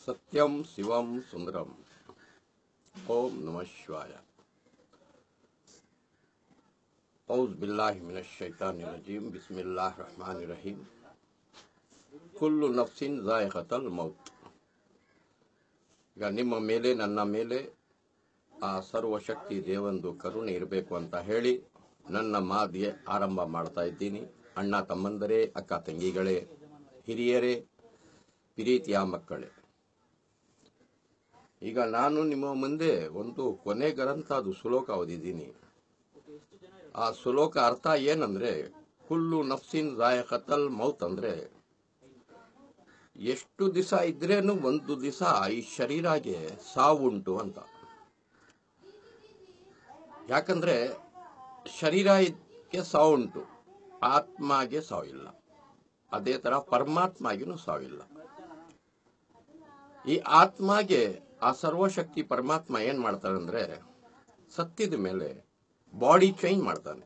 ಸತ್ಯಂ ಶಿವಂ ಸುಂದರಂ ಓಂ ನಮಃ ಶಿವಾಯ ಔಸ್ ಬಿಲ್ಲಾಹಿ ಮಿನಶ್ ಶೈತಾನಿ ರಜೀಮ್ ಬಿಸ್ಮಿಲ್ಲಾಹ್ ರಹಮಾನ್ ರಹೀಮ್ ಕುಲ್ಲು ನಫ್ಸಿನ್ ಜಾಯಕತಲ್ ಮೌತ್ ಈಗ ನಿಮ್ಮ ಮೇಲೆ ನನ್ನ ಮೇಲೆ ಆ ಸರ್ವಶಕ್ತಿ ದೇವಂದು ಕರುಣೆ ಇರಬೇಕು ಅಂತ ಹೇಳಿ ನನ್ನ ಮಾದಿಗೆ ಆರಂಭ ಮಾಡ್ತಾ ಇದ್ದೀನಿ ಅಣ್ಣ ತಮ್ಮಂದರೇ ಅಕ್ಕ ತಂಗಿಗಳೇ ಹಿರಿಯರೇ ಪ್ರೀತಿಯ ಮಕ್ಕಳೇ ಈಗ ನಾನು ನಿಮ್ಮ ಮುಂದೆ ಒಂದು ಕೊನೆ ಗ್ರಂಥ ಅದು ಸುಲೋಕ ಓದಿದ್ದೀನಿ ಆ ಸುಲೋಕ ಅರ್ಥ ಏನಂದ್ರೆ ಕುಲ್ಲು ನಫ್ಸಿನ್ ಜಾಯಕತಲ್ ಮೌತ್ ಅಂದ್ರೆ ಎಷ್ಟು ದಿವಸ ಇದ್ರೇನು ಒಂದು ದಿವಸ ಈ ಶರೀರಾಗೆ ಸಾವುಂಟು ಅಂತ ಯಾಕಂದ್ರೆ ಶರೀರಕ್ಕೆ ಸಾವುಂಟು ಆತ್ಮಗೆ ಸಾವಿಲ್ಲ ಅದೇ ತರ ಪರಮಾತ್ಮಗಿನೂ ಸಾವಿಲ್ಲ ಈ ಆತ್ಮಗೆ ಆ ಸರ್ವಶಕ್ತಿ ಪರಮಾತ್ಮ ಏನ್ ಮಾಡ್ತಾನೆ ಅಂದ್ರೆ ಸತ್ಯದ ಮೇಲೆ ಬಾಡಿ ಚೇಂಜ್ ಮಾಡ್ತಾನೆ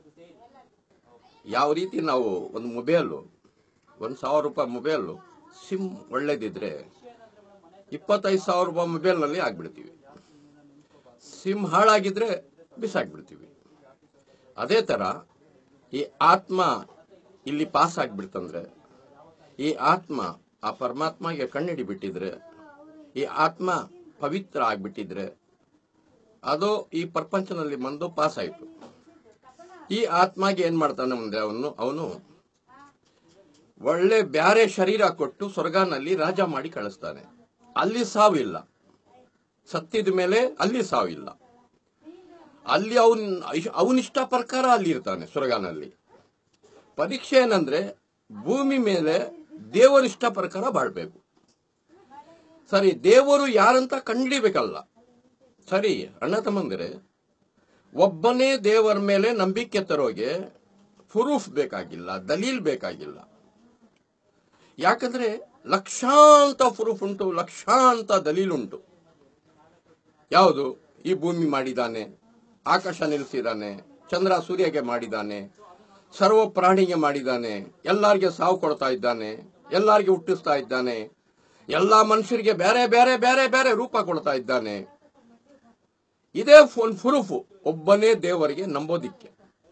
ಯಾವ ರೀತಿ ನಾವು ಒಂದು ಮೊಬೈಲು ಒಂದು ಸಾವಿರ ರೂಪಾಯಿ ಮೊಬೈಲು ಸಿಮ್ ಒಳ್ಳೇದಿದ್ರೆ ಇಪ್ಪತ್ತೈದು ಸಾವಿರ ರೂಪಾಯಿ ಮೊಬೈಲ್ನಲ್ಲಿ ಆಗ್ಬಿಡ್ತೀವಿ ಸಿಮ್ ಹಾಳಾಗಿದ್ರೆ ಬಿಸಾಕ್ಬಿಡ್ತೀವಿ ಅದೇ ತರ ಈ ಆತ್ಮ ಇಲ್ಲಿ ಪಾಸ್ ಆಗ್ಬಿಡ್ತಂದ್ರೆ ಈ ಆತ್ಮ ಆ ಪರಮಾತ್ಮಗೆ ಕಣ್ಣಿಡಿ ಬಿಟ್ಟಿದ್ರೆ ಈ ಆತ್ಮ ಪವಿತ್ರ ಆಗ್ಬಿಟ್ಟಿದ್ರೆ ಅದು ಈ ಪ್ರಪಂಚದಲ್ಲಿ ಬಂದು ಪಾಸ್ ಆಯ್ತು ಈ ಆತ್ಮಗೆ ಏನ್ ಮಾಡ್ತಾನೆ ಮುಂದೆ ಅವನು ಅವನು ಒಳ್ಳೆ ಬ್ಯಾರೆ ಶರೀರ ಕೊಟ್ಟು ಸ್ವರ್ಗನಲ್ಲಿ ರಾಜ ಮಾಡಿ ಕಳಿಸ್ತಾನೆ ಅಲ್ಲಿ ಸಾವಿಲ್ಲ ಸತ್ಯದ ಮೇಲೆ ಅಲ್ಲಿ ಸಾವಿಲ್ಲ ಅಲ್ಲಿ ಅವನ್ ಅವನಿಷ್ಟ ಪ್ರಕಾರ ಅಲ್ಲಿ ಇರ್ತಾನೆ ಸ್ವರ್ಗನಲ್ಲಿ ಪರೀಕ್ಷೆ ಏನಂದ್ರೆ ಭೂಮಿ ಮೇಲೆ ದೇವರಿಷ್ಟ ಪ್ರಕಾರ ಬಾಳ್ಬೇಕು ಸರಿ ದೇವರು ಯಾರಂತ ಕಂಡಿಡಿಬೇಕಲ್ಲ ಸರಿ ಅಣ್ಣ ತಮ್ಮಂದಿರೆ ಒಬ್ಬನೇ ದೇವರ ಮೇಲೆ ನಂಬಿಕೆ ತರೋಗೆ ಪ್ರೂಫ್ ಬೇಕಾಗಿಲ್ಲ ದಲೀಲ್ ಬೇಕಾಗಿಲ್ಲ ಯಾಕಂದ್ರೆ ಲಕ್ಷಾಂತ ಪ್ರೂಫ್ ಉಂಟು ಲಕ್ಷಾಂತ ದಲೀಲುಂಟು ಯಾವುದು ಈ ಭೂಮಿ ಮಾಡಿದಾನೆ ಆಕಾಶ ನಿಲ್ಲಿಸಿದಾನೆ ಚಂದ್ರ ಸೂರ್ಯಗೆ ಮಾಡಿದಾನೆ ಸರ್ವ ಪ್ರಾಣಿಗೆ ಮಾಡಿದಾನೆ ಎಲ್ಲಾರ್ಗೆ ಸಾವು ಕೊಡ್ತಾ ಇದ್ದಾನೆ ಎಲ್ಲಾರ್ಗೆ ಹುಟ್ಟಿಸ್ತಾ ಇದ್ದಾನೆ ಎಲ್ಲಾ ಮನುಷ್ಯರಿಗೆ ಬೇರೆ ಬೇರೆ ಬೇರೆ ಬೇರೆ ರೂಪ ಕೊಡ್ತಾ ಇದ್ದಾನೆ ಇದೇ ಒಂದು ಪ್ರೂಫ್ ಒಬ್ಬನೇ ದೇವರಿಗೆ ನಂಬೋದಿಕ್ಕೆ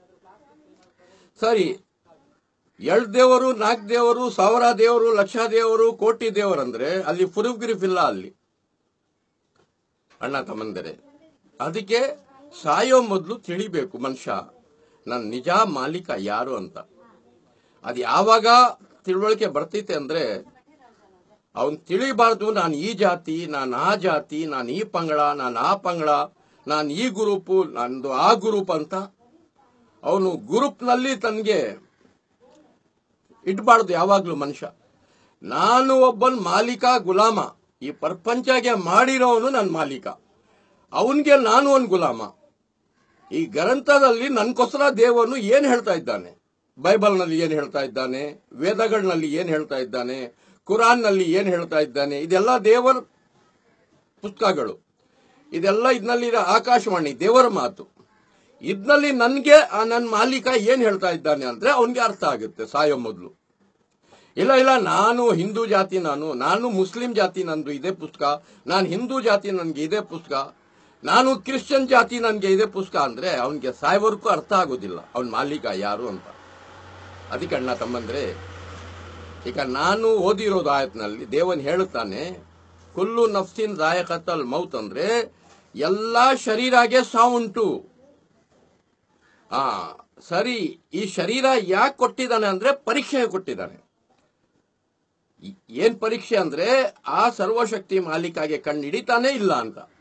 ಸರಿ ಎರಡ್ ದೇವರು ನಾಲ್ಕು ದೇವರು ಸಾವಿರ ದೇವರು ಲಕ್ಷ ದೇವರು ಕೋಟಿ ದೇವರಂದ್ರೆ ಅಲ್ಲಿ ಪ್ರೂಫ್ ಗಿರಿಫ್ ಇಲ್ಲ ಅಲ್ಲಿ ಅಣ್ಣ ತಮ್ಮಂದರೆ ಅದಕ್ಕೆ ಸಾಯೋ ಮೊದಲು ತಿಳಿಬೇಕು ಮನುಷ್ಯ ನನ್ನ ನಿಜ ಮಾಲೀಕ ಯಾರು ಅಂತ ಅದು ಯಾವಾಗ ತಿಳುವಳಿಕೆ ಬರ್ತೈತೆ ಅಂದ್ರೆ ಅವನ್ ತಿಳಿಬಾರ್ದು ನಾನು ಈ ಜಾತಿ ನಾನು ಆ ಜಾತಿ ನಾನು ಈ ಪಂಗಳ ನಾನು ಆ ಪಂಗಳ ನಾನು ಈ ಗ್ರೂಪು ನಂದು ಆ ಗ್ರೂಪ್ ಅಂತ ಅವನು ಗ್ರೂಪ್ನಲ್ಲಿ ತನಗೆ ಇಟ್ಬಾರ್ದು ಯಾವಾಗ್ಲೂ ಮನುಷ್ಯ ನಾನು ಒಬ್ಬನ್ ಮಾಲೀಕ ಗುಲಾಮ ಈ ಪ್ರಪಂಚಗೆ ಮಾಡಿರೋನು ನನ್ನ ಮಾಲೀಕ ಅವನ್ಗೆ ನಾನು ಒಂದು ಗುಲಾಮ ಈ ಗ್ರಂಥದಲ್ಲಿ ನನ್ಗೋಸ್ಕರ ದೇವನು ಏನ್ ಹೇಳ್ತಾ ಇದ್ದಾನೆ ಬೈಬಲ್ನಲ್ಲಿ ಏನ್ ಹೇಳ್ತಾ ಇದ್ದಾನೆ ವೇದಗಳಲ್ಲಿ ಏನ್ ಹೇಳ್ತಾ ಇದ್ದಾನೆ ಕುರಾನ್ನಲ್ಲಿ ಏನ್ ಹೇಳ್ತಾ ಇದ್ದಾನೆ ಇದೆಲ್ಲ ದೇವರ ಪುಸ್ತಕಗಳು ಇದೆಲ್ಲ ಇದರಲ್ಲಿ ಆಕಾಶವಾಣಿ ದೇವರ ಮಾತು ಇದ್ನಲ್ಲಿ ನನ್ಗೆ ಆ ನನ್ನ ಮಾಲೀಕ ಏನ್ ಹೇಳ್ತಾ ಇದ್ದಾನೆ ಅಂದ್ರೆ ಅವನ್ಗೆ ಅರ್ಥ ಆಗುತ್ತೆ ಸಾಯೋ ಮೊದಲು ಇಲ್ಲ ಇಲ್ಲ ನಾನು ಹಿಂದೂ ಜಾತಿ ನಾನು ನಾನು ಮುಸ್ಲಿಂ ಜಾತಿ ನಂದು ಇದೇ ಪುಸ್ತಕ ನಾನು ಹಿಂದೂ ಜಾತಿ ನನ್ಗೆ ಇದೇ ಪುಸ್ತಕ ನಾನು ಕ್ರಿಶ್ಚಿಯನ್ ಜಾತಿ ನನ್ಗೆ ಇದೇ ಪುಸ್ತಕ ಅಂದ್ರೆ ಅವನಿಗೆ ಸಾಯವರೆಗೂ ಅರ್ಥ ಆಗೋದಿಲ್ಲ ಅವನ ಮಾಲೀಕ ಯಾರು ಅಂತ ಅದಕ್ಕೆ ಅಣ್ಣ ತಮ್ಮಂದ್ರೆ ಈಗ ನಾನು ಓದಿರೋದು ಆಯತ್ನಲ್ಲಿ ದೇವನ್ ಹೇಳುತ್ತಾನೆ ಕುಲ್ಲು ನಫ್ಸಿನ್ ದಾಯಕತಲ್ ಮೌತ್ ಅಂದ್ರೆ ಎಲ್ಲಾ ಶರೀರಾಗೆ ಸಾವುಂಟು ಆ ಸರಿ ಈ ಶರೀರ ಯಾಕೆ ಕೊಟ್ಟಿದ್ದಾನೆ ಅಂದ್ರೆ ಪರೀಕ್ಷೆ ಕೊಟ್ಟಿದ್ದಾನೆ ಏನ್ ಪರೀಕ್ಷೆ ಅಂದ್ರೆ ಆ ಸರ್ವಶಕ್ತಿ ಮಾಲೀಕಾಗೆ ಕಣ್ಣು ಹಿಡಿತಾನೆ ಇಲ್ಲ ಅಂತ